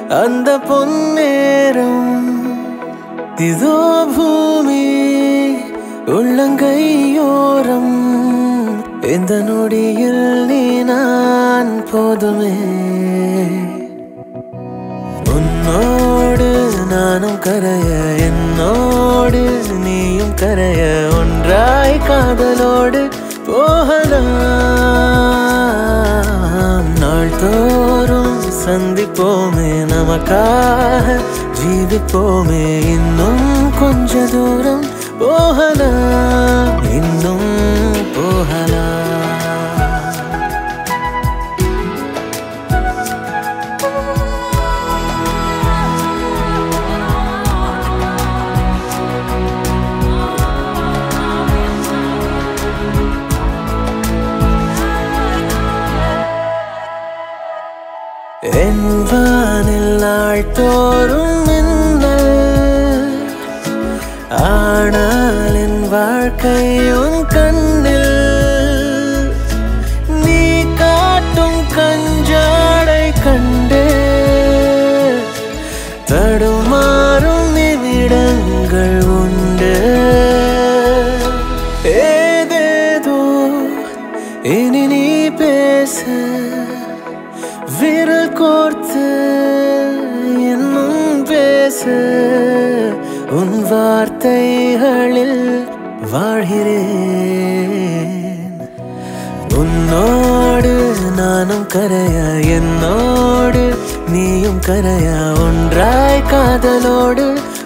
அந்த பொன்னேரம் இதோ பூமி உள்ளங்கையோரம் இந்த நொடியில் நீ நான் போதுமே உன்னோடு நானும் கரைய என்னோடு நீயும் கரைய ஒன்றாய் காதலோடு போகலாம் நாள்தோறும் சந்திப்போமே நமக்காக ஜீவிப்போமே இன்னும் கொஞ்ச தூரம் போகலாம் இன்னும் போகலாம் என் வானில் நாள் தோறும் மின்னல் ஆனால் என் வாழ்க்கை உன் கண்ணில் நீ காட்டும் கஞ்சாடை கண்டு தடுமாறும் நிமிடங்கள் உண்டு ஏதேதோ இனி நீ பேச விரல் கோர்த்து இன்னும் பேச உன் வார்த்தைகளில் வாழ்கிறேன் உன்னோடு நானும் கரைய என்னோடு நீயும் கரைய ஒன்றாய் காதலோடு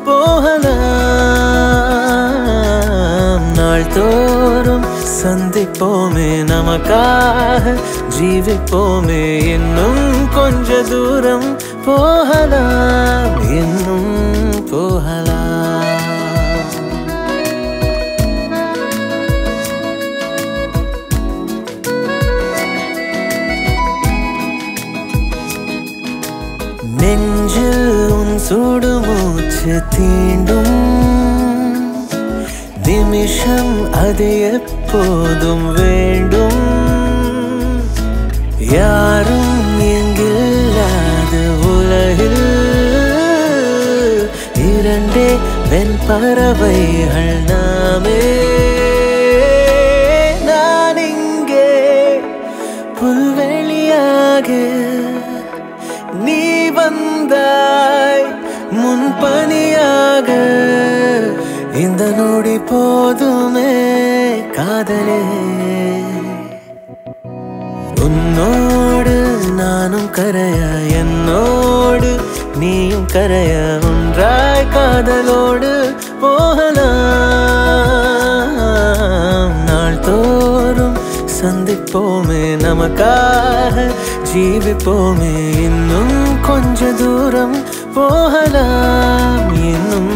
போகலாம் நாள்தோறும் சந்திப்போமே நமக்காக ஜீவிப்போமே இன்னும் கொஞ்ச தூரம் போகலாம் இன்னும் போகலாம் நெஞ்சில் உன் சுடுமூச்சு தீண்டும் நிமிஷம் அது எப்போதும் வேண்டும் யாரும் எங்கில்லாத உலகில் இரண்டே வெண் பறவைகள் நாமே நான் இங்கே புல்வெளியாக நீ வந்தாய் முன்பணியாக இந்த நொடி போதுமே காதலே உன்னோடு நானும் கரைய என்னோடு நீயும் கரைய ஒன்றாய் காதலோடு போகலாம் நாள்தோறும் சந்திப்போமே நமக்காக ஜீவிப்போமே இன்னும் கொஞ்ச தூரம் போகலாம் இன்னும்